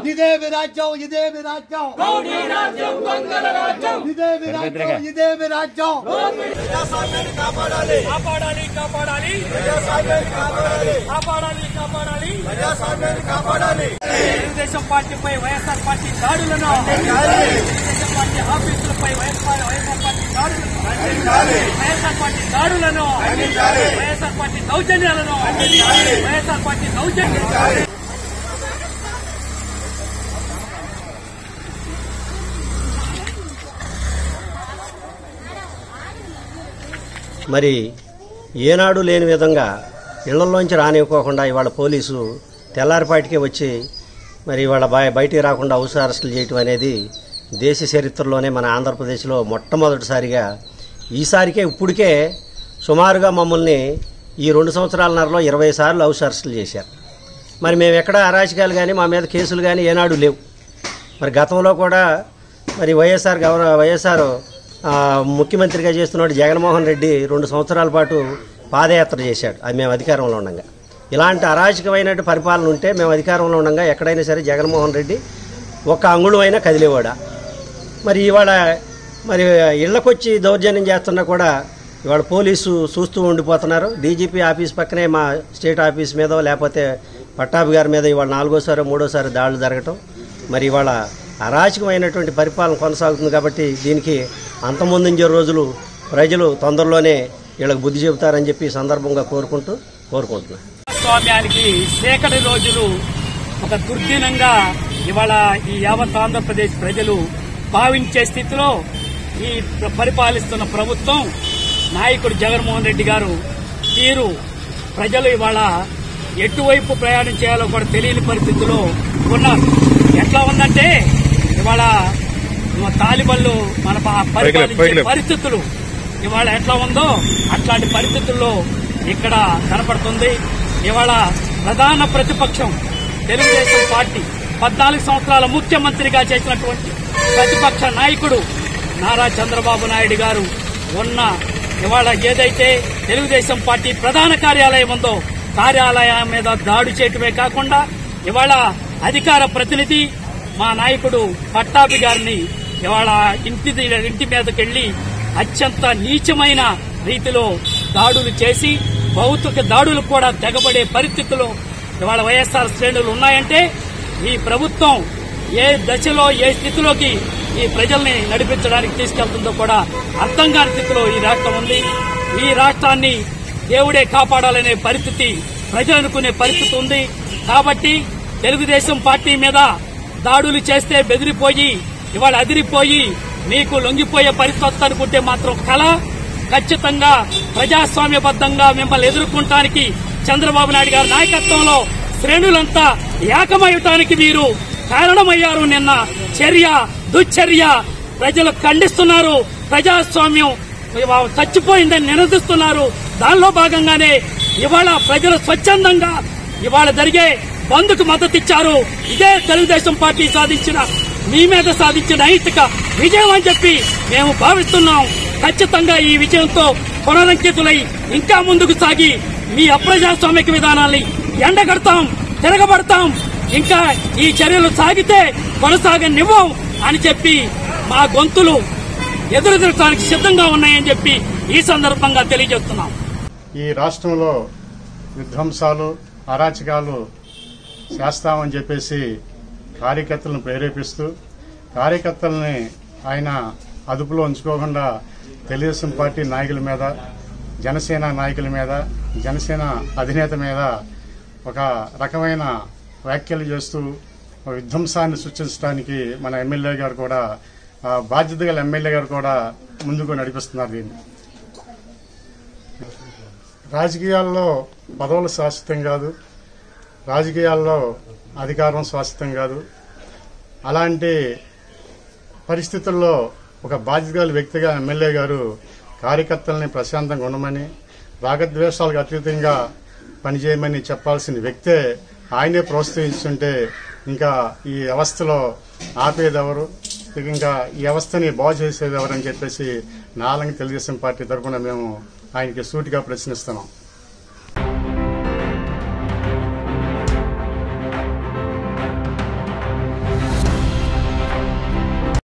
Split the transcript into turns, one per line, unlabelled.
ఇదే విరాజ్యం ఇదే విరాజ్యం ఇదే విరాజ్యం ఇదే విరాజ్యం
కాపాడాలి కాపాడాలి కాపాడాలి కాపాడాలి తెలుగుదేశం పార్టీపై వైఎస్ఆర్ పార్టీ దాడులను తెలుగుదేశం పార్టీ ఆఫీసులపై వైఎస్ఆర్ వైఎస్ఆర్ పార్టీ దాడులను వైఎస్ఆర్ పార్టీ దాడులను వైఎస్ఆర్ పార్టీ దౌర్జన్యాలను వైఎస్ఆర్ పార్టీ దౌర్జన్యాలను
మరి ఏనాడు లేని విధంగా ఇళ్లలోంచి రానివ్వకోకుండా ఇవాళ పోలీసు తెల్లారిపాటికే వచ్చి మరి ఇవాళ బయ బయటికి రాకుండా హౌస్ అరెస్టులు చేయటం అనేది దేశ చరిత్రలోనే మన ఆంధ్రప్రదేశ్లో మొట్టమొదటిసారిగా ఈసారికే ఇప్పటికే సుమారుగా మమ్మల్ని ఈ రెండు సంవత్సరాలన్నరలో ఇరవై సార్లు హౌస్ అరెస్టులు చేశారు మరి మేము ఎక్కడ అరాచకాలు కానీ మా మీద కేసులు కానీ ఏనాడు లేవు మరి గతంలో కూడా మరి వైఎస్ఆర్ గవర్న వైఎస్ఆర్ ఆ, ముఖ్యమంత్రిగా చేస్తున్నాడు జగన్మోహన్ రెడ్డి రెండు సంవత్సరాల పాటు పాదయాత్ర చేశాడు అది మేము అధికారంలో ఉండగా ఇలాంటి అరాచకమైన పరిపాలన ఉంటే మేము అధికారంలో ఉండగా ఎక్కడైనా సరే జగన్మోహన్ రెడ్డి ఒక్క అంగుళం అయినా కదిలేవాడా మరి ఇవాళ మరి ఇళ్లకొచ్చి దౌర్జన్యం చేస్తున్నా కూడా ఇవాళ పోలీసు చూస్తూ ఉండిపోతున్నారు డీజీపీ ఆఫీస్ పక్కనే మా స్టేట్ ఆఫీస్ మీదో లేకపోతే పట్టాభి గారి మీద ఇవాళ నాలుగోసారి మూడోసారి దాడులు జరగటం మరి ఇవాళ అరాచకమైనటువంటి పరిపాలన కొనసాగుతుంది కాబట్టి దీనికి అంతమొందించే రోజులు ప్రజలు తొందరలోనే వీళ్ళకి బుద్ధి చెబుతారని చెప్పి ఈ సందర్భంగా కోరుకుంటూ కోరుకుంటున్నాను
స్వామ్యానికి సేకటి రోజులు ఒక దుర్దినంగా ఇవాళ ఈ యావత్ ఆంధ్రప్రదేశ్ ప్రజలు భావించే స్థితిలో ఈ ప్ర- పరిపాలిస్తున్న ప్రభుత్వం నాయకుడు జగన్మోహన్ రెడ్డి గారు తీరు ప్రజలు ఇవాళ ఎటువైపు ప్రయాణం చేయాలో కూడా తెలియని పరిస్థితిలో ఉన్నారు ఎట్లా ఉందంటే ఇవాళ తాలిబన్లు మన ప- పరిపాలించే పరిస్థితులు ఇవాళ ఎట్లా ఉందో అట్లాంటి పరిస్థితుల్లో ఇక్కడ కనపడుతుంది ఇవాళ ప్రధాన ప్రతిపక్షం తెలుగుదేశం పార్టీ పద్నాలుగు సంవత్సరాల ముఖ్యమంత్రిగా చేసినటువంటి ప్రతిపక్ష నాయకుడు నారా చంద్రబాబు నాయుడు గారు ఉన్న ఇవాళ ఏదైతే తెలుగుదేశం పార్టీ ప్రధాన కార్యాలయం ఉందో కార్యాలయం మీద దాడి చేయటమే కాకుండా ఇవాళ అధికార ప్రతినిధి మా నాయకుడు పట్టాభి గారిని ఇవాళ ఇంటి ది- ఇంటి మీదకి వెళ్లి అత్యంత నీచమైన రీతిలో దాడులు చేసి భౌతిక దాడులు కూడా తెగబడే పరిస్థితిలో ఇవాళ వైఎస్ఆర్ శ్రేణులు ఉన్నాయంటే ఈ ప్రభుత్వం ఏ దశలో ఏ స్థితిలోకి ఈ ప్రజల్ని నడిపించడానికి తీసుకెళ్తుందో కూడా అర్థం కాని స్థితిలో ఈ రాష్ట్రం ఉంది ఈ రాష్ట్రాన్ని దేవుడే కాపాడాలనే పరిస్థితి ప్రజలు అనుకునే పరిస్థితి ఉంది కాబట్టి తెలుగుదేశం పార్టీ మీద దాడులు చేస్తే బెదిరిపోయి ఇవాళ అదిరిపోయి మీకు లొంగిపోయే పరిస్థితి అనుకుంటే మాత్రం కళ ఖచ్చితంగా ప్రజాస్వామ్యబద్దంగా మిమ్మల్ని ఎదుర్కొంటానికి చంద్రబాబు నాయుడు గారి నాయకత్వంలో శ్రేణులంతా ఏకమయ్యటానికి మీరు కారణమయ్యారు నిన్న చర్య దుశ్చర్య ప్రజలు ఖండిస్తున్నారు ప్రజాస్వామ్యం ఇవా- చచ్చిపోయిందని నినదిస్తున్నారు దానిలో భాగంగానే ఇవాళ ప్రజలు స్వచ్ఛందంగా ఇవాళ జరిగే బంద్కు మద్దతు ఇచ్చారు ఇదే తెలుగుదేశం పార్టీ సాధించిన మీ మీద సాధించిన నైతిక విజయం అని చెప్పి మేము భావిస్తున్నాం ఖచ్చితంగా ఈ విజయంతో పునరంకితులై ఇంకా ముందుకు సాగి మీ అప్రజాస్వామిక విధానాల్ని ఎండగడతాం తిరగబడతాం ఇంకా ఈ చర్యలు సాగితే కొనసాగనివ్వం అని చెప్పి మా గొంతులు ఎదురెదరటానికి సిద్ధంగా ఉన్నాయని చెప్పి ఈ సందర్భంగా తెలియజేస్తున్నాం
ఈ రాష్ట్రంలో విధ్వంసాలు అరాచకాలు చేస్తామని చెప్పేసి కార్యకర్తలను ప్రేరేపిస్తూ కార్యకర్తల్ని ఆయన అదుపులో ఉంచుకోకుండా తెలుగుదేశం పార్టీ నాయకుల మీద జనసేన నాయకుల మీద జనసేన అధినేత మీద ఒక రకమైన వ్యాఖ్యలు చేస్తూ ఒక విధ్వంసాన్ని సృష్టించడానికి మన ఎమ్మెల్యే గారు కూడా ఆ, బాధ్యత గల ఎమ్మెల్యే గారు కూడా ముందుకు నడిపిస్తున్నారు దీన్ని రాజకీయాల్లో పదవులు శాశ్వతం కాదు రాజకీయాల్లో అధికారం శాశ్వతం కాదు అలాంటి పరిస్థితుల్లో ఒక బాధ్యత గల వ్యక్తిగా ఎమ్మెల్యే గారు కార్యకర్తల్ని ప్రశాంతంగా ఉండమని రాగద్వేషాలకు అతీతంగా పనిచేయమని చెప్పాల్సిన వ్యక్తే ఆయనే ప్రోత్సహిస్తుంటే ఇంకా ఈ వ్యవస్థలో ఆపేదెవరు ఇంకా ఈ వ్యవస్థని బాగు చేసేది ఎవరని చెప్పేసి నాలంగి తెలుగుదేశం పార్టీ తరఫున మేము ఆయనకి సూటిగా ప్రశ్నిస్తున్నాం